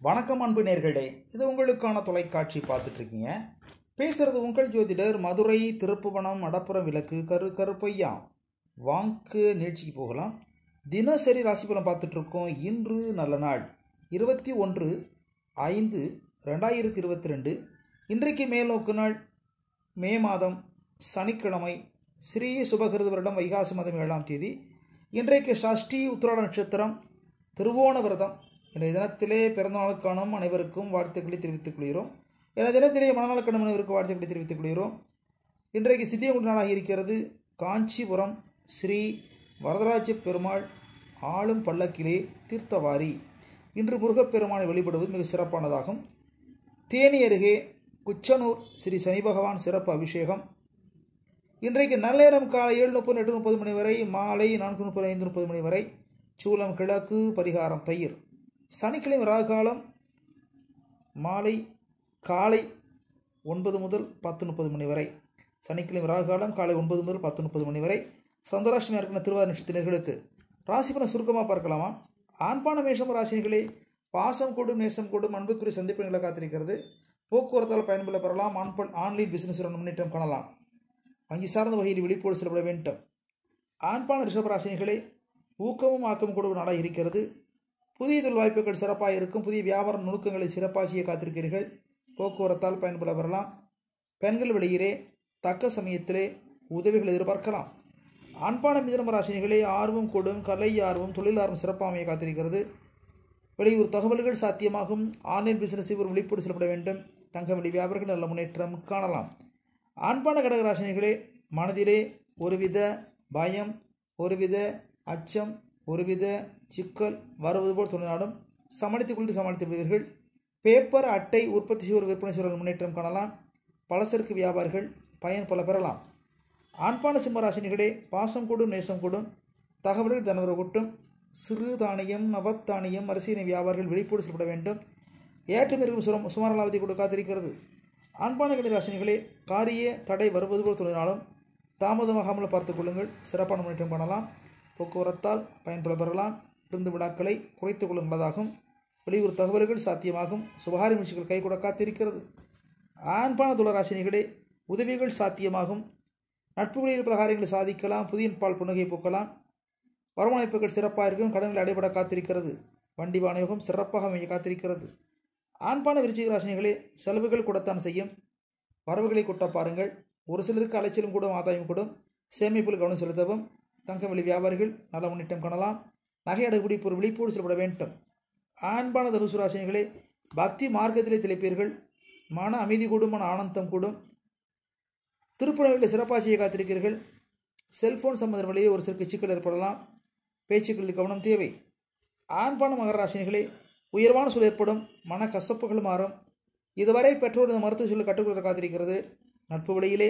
வணக்கம் அன்பு நேர்களே இது உங்களுக்கான தொலைக்காட்சி பார்த்துட்டு இருக்கீங்க பேசுறது உங்கள் ஜோதிடர் மதுரை திருப்புவனம் மடப்புறம் விளக்கு கரு கருப்பையா வாங்கு நிகழ்ச்சிக்கு போகலாம் தினசரி ராசி பலன் பார்த்துட்டு இருக்கோம் இன்று நல்ல நாள் இருபத்தி ஒன்று ஐந்து ரெண்டாயிரத்தி இருபத்தி ரெண்டு இன்றைக்கு மேல்நோக்கு நாள் மே மாதம் சனிக்கிழமை ஸ்ரீ சுபகிருத வருடம் வைகாசி மாதம் ஏழாம் தேதி இன்றைக்கு சஷ்டி உத்திராட நட்சத்திரம் திருவோண விரதம் இன்றைய தினத்திலே பிறந்தநாள் காணும் அனைவருக்கும் வாழ்த்துக்களை தெரிவித்துக் கொள்கிறோம் இந்த தினத்திலே மனநல காணும் அனைவருக்கும் வாழ்த்துக்களை தெரிவித்துக் கொள்கிறோம் இன்றைக்கு சித்தியகுடி நாளாக இருக்கிறது காஞ்சிபுரம் ஸ்ரீ வரதராஜ பெருமாள் ஆளும் பல்லக்கிலே தீர்த்தவாரி இன்று முருகப்பெருமானை வழிபடுவது மிக சிறப்பானதாகும் தேனி அருகே குச்சனூர் ஸ்ரீ சனி பகவான் சிறப்பு அபிஷேகம் இன்றைக்கு நள்ளிரம் காலை ஏழு முப்பது எட்டு முப்பது மணி வரை மாலை நான்கு முப்பது ஐந்து முப்பது மணி வரை சூலம் கிழக்கு பரிகாரம் தயிர் சனிக்கிழமை ராகாலம் மாலை காலை ஒன்பது முதல் பத்து முப்பது மணி வரை சனிக்கிழமை ராகாலம் காலை ஒன்பது முதல் பத்து முப்பது மணி வரை சந்திராஷ்டமியாக இருக்கிற திருவாரூர் நட்சத்திரர்களுக்கு ராசி பலன் சுருக்கமாக பார்க்கலாமா ஆண்பான மேஷம் ராசினிகளே பாசம் கூடும் நேசம் கூடும் அன்புக்குரிய சந்திப்புகளை காத்திருக்கிறது போக்குவரத்தால் பயன்பட பெறலாம் ஆண்பன் ஆன்லைன் பிசினஸ் முன்னேற்றம் காணலாம் வங்கி சார்ந்த வகையில் விழிப்போடு செல்லப்பட வேண்டும் ஆண்பான ரிஷபராசினிகளே ஊக்கமும் ஆக்கமும் கொடுக்கும் நாளாக இருக்கிறது புதிய தொழில் வாய்ப்புகள் சிறப்பாக இருக்கும் புதிய வியாபார நுணுக்கங்களை சிறப்பாக செய்ய காத்திருக்கிறீர்கள் போக்குவரத்தால் பயன்பட பெறலாம் பெண்கள் வெளியிலே தக்க சமயத்திலே உதவிகள் எதிர்பார்க்கலாம் ஆண்பான மிதனம ராசினிகளே ஆர்வம் கொடும் கலை ஆர்வம் தொழில் ஆர்வம் சிறப்பாக அமைய காத்திருக்கிறது வெளியூர் தகவல்கள் சாத்தியமாகும் ஆன்லைன் பிசினஸ் ஒரு விழிப்போடு செல்லப்பட வேண்டும் தங்க வெளி வியாபாரிகள் நல்ல முன்னேற்றம் காணலாம் ஆண்பான கடகராசினிகளே மனதிலே ஒருவித பயம் ஒருவித அச்சம் ஒருவித சிக்கல் வருவது போல் தோன்றினாலும் சமாளித்துக் கொண்டு சமாளித்து விடுவீர்கள் பேப்பர் அட்டை உற்பத்தி செய்வோர் விற்பனை செய்வோர் முன்னேற்றம் காணலாம் பலசரக்கு வியாபாரிகள் பயன் பல பெறலாம் ஆண்பான சிம்மராசினிகளே பாசம் கூடும் நேசம் கூடும் தகவல்கள் தனவர கூட்டும் சிறு தானியம் நவத்தானியம் அரிசியினை வியாபாரிகள் விழிப்போடு செல்லப்பட வேண்டும் ஏற்றம் இருக்கும் சுரம் சுமாரலாவதி கூட காத்திருக்கிறது ஆண்பான கணிராசினிகளே காரிய தடை வருவது போல் தோன்றினாலும் தாமதமாகாமல் பார்த்துக் கொள்ளுங்கள் சிறப்பான முன்னேற்றம் காணலாம் போக்குவரத்தால் பயன்பட பெறலாம் விருந்து விழாக்களை குறைத்துக் கொள்ள நல்லதாகும் வெளியூர் தகவல்கள் சாத்தியமாகும் சுபகாரி முயற்சிகள் கைகூட காத்திருக்கிறது ஆண்பான துளராசினிகளே உதவிகள் சாத்தியமாகும் நட்பு வழியில் பல காரியங்களை சாதிக்கலாம் புதிய பால் புன்னகை பூக்கலாம் வருமானப்புகள் சிறப்பாக இருக்கும் கடன்கள் அடைபட காத்திருக்கிறது வண்டி வாணியோகம் சிறப்பாக அமைய காத்திருக்கிறது ஆண்பான விருச்சிக ராசினிகளே செலவுகள் கூடத்தான் செய்யும் வரவுகளை கூட்ட பாருங்கள் ஒரு சிலருக்கு அலைச்சலும் கூட ஆதாயம் கூடும் சேமிப்பில் கவனம் செலுத்தவும் தங்கம் வெளி வியாபாரிகள் நல்ல முன்னேற்றம் காணலாம் நகை அடைகுடி ஒரு விழிப்போடு செல்லப்பட வேண்டும் ஆண்பான தனுசு ராசினிகளே பக்தி மார்க்கத்திலே திளைப்பீர்கள் மன அமைதி கூடும் மன ஆனந்தம் கூடும் திருப்பணிகளில் சிறப்பாக செய்ய காத்திருக்கிறீர்கள் செல்போன் சம்பந்த வழியே ஒரு சிலருக்கு சிக்கல் ஏற்படலாம் பேச்சுக்களில் கவனம் தேவை ஆண்பான மகர ராசினிகளே உயர்வான சூழல் ஏற்படும் மன கசப்புகள் மாறும் இதுவரை பெற்றோர் இந்த மருத்துவ சூழல் கட்டுக்கொள்ள காத்திருக்கிறது நட்பு வழியிலே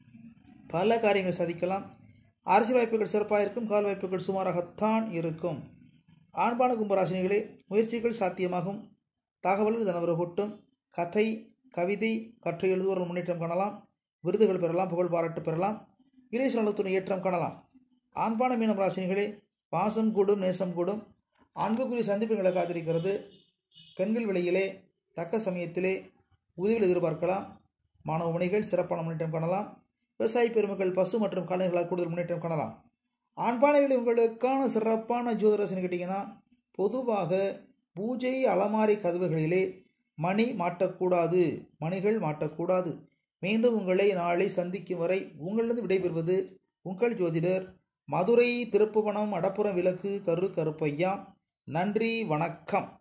பல காரியங்களை சாதிக்கலாம் அரசியல் வாய்ப்புகள் சிறப்பாக இருக்கும் கால் வாய்ப்புகள் சுமாராகத்தான் இருக்கும் ஆண்பான கும்பராசினிகளே முயற்சிகள் சாத்தியமாகும் தகவல்கள் தனவர கூட்டும் கதை கவிதை கற்று எழுதுவோர்கள் முன்னேற்றம் காணலாம் விருதுகள் பெறலாம் புகழ் பாராட்டு பெறலாம் இலேச நலத்துணை ஏற்றம் காணலாம் ஆண்பான மீனம் ராசினிகளே பாசம் கூடும் நேசம் கூடும் அன்புக்குரிய சந்திப்புகளை காத்திருக்கிறது பெண்கள் வெளியிலே தக்க சமயத்திலே உதவிகள் எதிர்பார்க்கலாம் மாணவ மணிகள் சிறப்பான முன்னேற்றம் காணலாம் விவசாய பெருமக்கள் பசு மற்றும் கால்நடைகளால் கூடுதல் முன்னேற்றம் காணலாம் ஆண்பானைகள் உங்களுக்கான சிறப்பான ஜோதிரசன் கேட்டிங்கன்னா பொதுவாக பூஜை அலமாரி கதவுகளிலே மணி மாட்டக்கூடாது மணிகள் மாட்டக்கூடாது மீண்டும் உங்களை நாளை சந்திக்கும் வரை உங்களிடம் விடைபெறுவது உங்கள் ஜோதிடர் மதுரை திருப்புவனம் அடப்புறம் விளக்கு கரு கருப்பையா நன்றி வணக்கம்